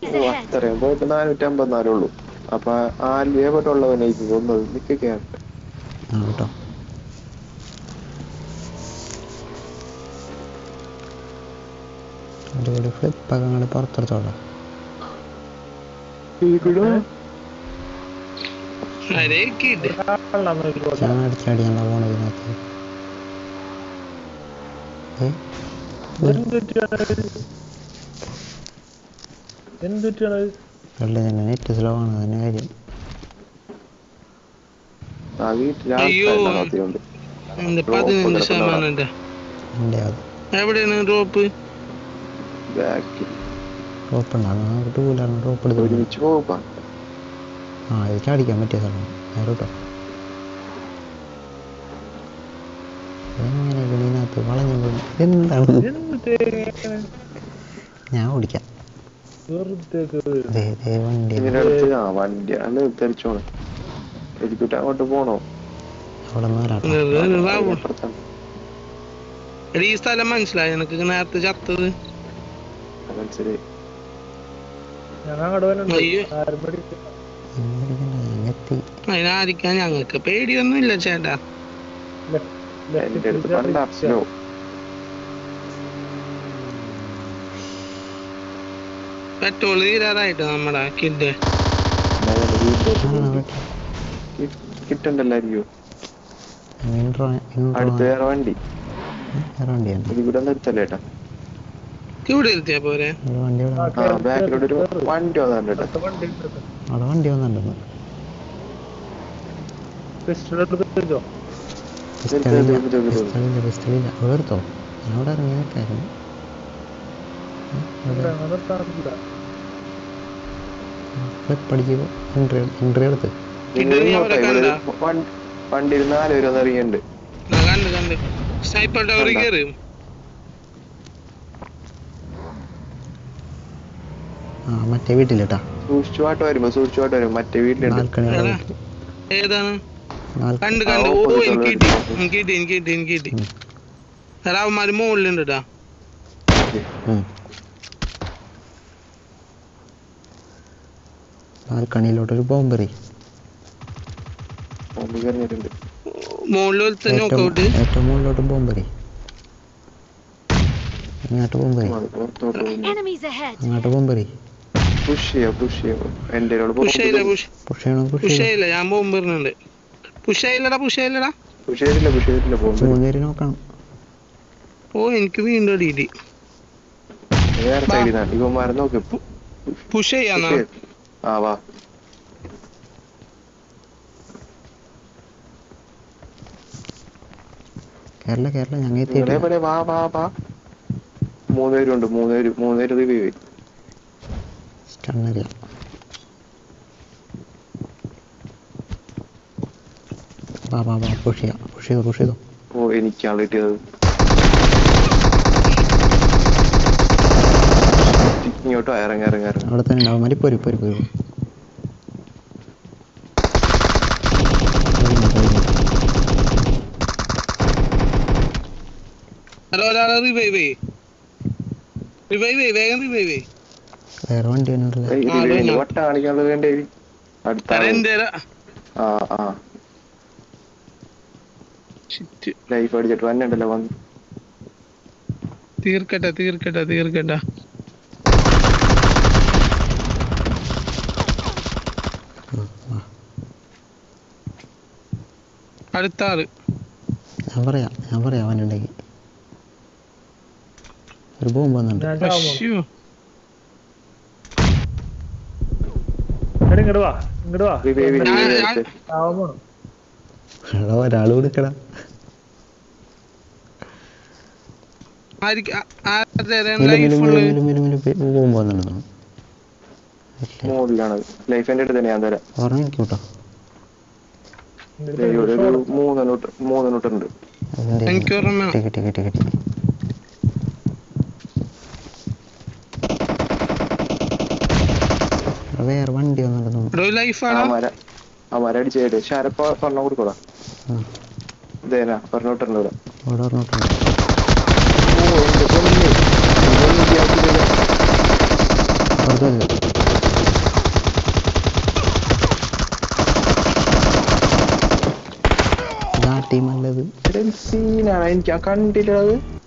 Enemies ഓ, ahead! അത്രയും പോയിട്ട് നാനൂറ്റി അമ്പത്തിനാലേ ഉള്ളൂ അപ്പൊ ആൽവിയെ പറ്റുള്ളവനായിരിക്കും ഒന്നത് നിൽക്കുകയാണ് ആ കേട്ടോ അടിപൊളി ഫ്ലിപ്പൊക്കെ അങ്ങോട്ട് പുറത്തെടുത്തോളാം ആരേക്കിട്ട് ഞാൻ അടിച്ചടിയാണോ പോണത് ഇതിനകത്ത് ഏ എന്തുറ്റാണ് വെള്ളം തന്നെ നെറ്റ് സ്ലോ ആണ് അതിൻ്റെ കാര്യം ആ വീട്ടിൽ അയ്യോ. ആൾക്കാരുണ്ട് എന്താ പതിനഞ്ച് ശതമാനം ഉണ്ട് എൻ്റെ അത് എവിടെയാണ് ഡ്രോപ്പ് ബാക്കിൽ ഡ്രോപ്പ് ഉണ്ടാകും നമുക്ക് ടൂ വീലറിന് ഡ്രോപ്പ് എടുത്ത് പോയി. ഒരുമിച്ച് പോകാം ആ ഇത് ചാടിക്കാൻ പറ്റിയ സ്ഥലം നേരെ കേട്ടോ എങ്ങനെ ഇതിനകത്ത് വളഞ്ഞു പോയി എന്താണ് എന്ത് ഞാൻ ഓടിക്കാം വെറുതെ ദേ ദേ വണ്ടി ഇതിന്റെ അടുത്ത് ആ വണ്ടിയാണ് തെറിച്ചോണ് എലിക്കുട്ടി അങ്ങോട്ട് പോണോ അവിടെ നിന്ന് വരാട്ടോ അപ്പുറത്താണ്. എടീ, ഈ സ്ഥലം മനസ്സിലായി എനിക്ക് നേരത്തെ ചത്തത് മനസ്സിലായി ഞാൻ അങ്ങോട്ട് വന്നുണ്ട് അയ്യോ. ആരും പഠിക്കില്ല ഇങ്ങനെ എത്തി അതിനായിരിക്കാൻ ഞങ്ങൾക്ക് പേടിയൊന്നുമില്ല ചേട്ടാ എന്റെ അടുത്ത് പണ്ട് അപ്സിനോ പെട്രോൾ തീരാറായിട്ട് നമ്മുടെ കിഡ് കിട്ടണ്ടല്ലായിരിക്കും ഇൻട്രോ ഇൻട്രോ അടുത്ത് വേറെ വണ്ടി വേറെ വണ്ടിയാണ് ഇതിവിടെ നിർത്തല്ലേട്ടാ ഇവിടെ ഇരുത്തിയാ പോരെ ഒരു വണ്ടി ഇവിടെ ആ ബാക്കിലോട്ട് ഒരു വണ്ടി വന്നിട്ടുണ്ട് അടുത്ത വണ്ടി എടുത്തത്. അവിടെ വണ്ടി വന്നിട്ടുണ്ടെന്ന് പിസ്റ്റൾ എടുത്ത് വെച്ചോ പിസ്റ്റളില്ല ഇത് ഇത് ഇത് ഇത്. പിസ്റ്റളില്ല പിസ്റ്റളില്ല വേർത്തോ ഞാൻ അവിടെ ഇറങ്ങി നിൽക്കായിരുന്നു ഇവിടെ അങ്ങനെ നിർത്താനില്ല പഠിക്കുമ്പോ എൻട്രി എൻട്രി എടുത്ത് ഇത് നീ അവിടെ കണ്ടാ? വണ്ടി നാല് പേര് ഒന്ന് ഇറങ്ങിയുണ്ട് ഞാൻ കണ്ട് കണ്ട് സ്നൈപ്പർ ടവറിൽ കണ്ടാ? കയറി ആ മറ്റേ വീട്ടിലിട്ടാ സൂക്ഷിച്ചു പാട്ട് വരുമ്പോ സൂക്ഷിച്ചു പാട്ട് വരുമ്പോ മറ്റേ വീട്ടിലുണ്ട് നാൽക്കണി എടാ. ഏതാണ് നാൽക്കണി കണ്ട് ആ, കണ്ട് ഓ opposite എനിക്ക് ഉള്ള കിട്ടി എനിക്ക് കിട്ടി എനിക്ക് കിട്ടി എനിക്ക് കിട്ടി ഉം. എടാ അവന്മാര് മുകളിലുണ്ട് ട്ടാ നാൽക്കണിയിലോട്ടൊരു ബോംബെറി ബോംബ് കയറിയിട്ടുണ്ട് മുകളിൽ ഒരുത്തൻ ഏറ്റവും നോക്കൗട്ട് ഏറ്റവും മുകളിലോട്ട് ബോംബെറി അങ്ങോട്ട് ബോംബെറി പുറത്തോട്ട് Enemies ahead! അങ്ങോട്ട് ബോംബെറി പുഷ് ചെയ്യാം പുഷ് ചെയ്യാം എന്റെ പുഷ് ചെയ്യില്ല പുഷ് പുഷ് ചെയ്യണം പുഷ് പുഷ് ചെയ്യണം ചെയ്യില്ല ഞാൻ പോകുമ്പോ വരുന്നുണ്ട് പുഷ് ചെയ്യില്ലടാ പുഷ് ചെയ്യില്ലടാ പുഷ് ചെയ്തില്ല പുഷ് ചെയ്തില്ല ബോംബ് മൂന്ന് പേര് നോക്കണം ഓ എനിക്ക് വീണ്ടും അടിയിട്ടി വേറെ സൈഡിൽ നിന്നാണ് ഇവന്മാരെ നോക്ക് പുഷ് ചെയ്യാന്നാ push ചെയ്ത്. ആ വാ കേരള കേരള ഞങ്ങൾ നിങ്ങളെ എത്തിയിട്ടില്ല പോലെ വാ വാ വാ മൂന്ന് പേരുണ്ട് മൂന്ന് പേര് മൂന്ന് പേര് റിവ്യൂ ചെയ്യും സ്റ്റണ്ണറിയ വാ വാ വാ പുഷ് ചെയ്യാം പുഷ് ചെയ്തോ പുഷ് ചെയ്തോ ഓ എനിക്കാണ് കിട്ടിയത് ഇങ്ങോട്ടോ ഇറങ്ങി ഇറങ്ങി ഇറങ്ങി അവിടെ തന്നെ ഉണ്ടാവും മതി പോരി പോരി പോരി പോയി, പോയി. ഹലോ ഒരാളെ റിവൈവ് ചെയ്യ് റിവൈവ് ചെയ്യ് വേഗം റിവൈവ് ചെയ്യ് വേറെ വണ്ടി ഒന്നുമില്ല ഏയ്, ആ, ഇത് അത് ഞാൻ- വട്ട കാണിക്കാനുള്ളത് വേണ്ടേ അടുത്ത എടാ ആള്. എന്റെ ആ ആ ലൈഫ് അടിച്ചിട്ട് വന്നിണ്ടല്ലോ വന്ന് തീർക്കട്ടെ തീർക്കട്ടെ തീർക്കട്ടെ ഉം, വാ. അടുത്ത ആള് ഞാൻ പറയാം ഞാൻ പറയാം അവനുണ്ടെങ്കിൽ ഒരു ബോംബ് വന്നുണ്ട് ഞാൻ ചാവുമോ അശ്ശോ. എടാ ഇങ്ങോട്ട് വാ ഇങ്ങോട്ട് വാ റിവൈവ് ഞാൻ- ചെയ്ത് ചാവുമോ എടാ ഒരാൾ കൊടുക്കടാ ആർക്ക് ആ- ആരുടെ മിലു മിലു ലൈഫ് മിലു മിലു മിലു മിലു ബോംബ് വന്നിട്ടുണ്ടോ മോളിലാണ് ലൈഫ് എന്റെ അടുത്ത് തന്നെ ഞാൻ തരാം ഓർമ്മ എനിക്ക് കേട്ടോ ഇങ്ങോട്ട് ദേ ഇവിടെ ഒരു മൂന്നെണ്ണൂട്ട് മൂന്നെണ്ണൂട്ടുണ്ട് അതിന്റെ എനിക്ക് ഓർമ്മ കിട്ടി കിട്ടി കിട്ടി കിട്ടി അവിടെ വേറെ വണ്ടി വന്നിട്ടുണ്ടോ ഇവിടെ ലൈഫാണോ ആ മര ആ മര അടിച്ചായിട്ട് ശരപ്പ പറഞ്ഞ കൊടുക്കൂടാ ഇതേനാ പറഞ്ഞോട്ടുണ്ട് ഇവിടെ അവിടെ പറഞ്ഞിട്ടുണ്ട് ഓ എന്റെ പൊന്നേ ഇതൊന്നും വിചാരിച്ചില്ലല്ലോ. പുറത്ത് വരിക ടീമല്ലത് സീനാണ് എനിക്ക് ആ കണ്ടിട്ടത്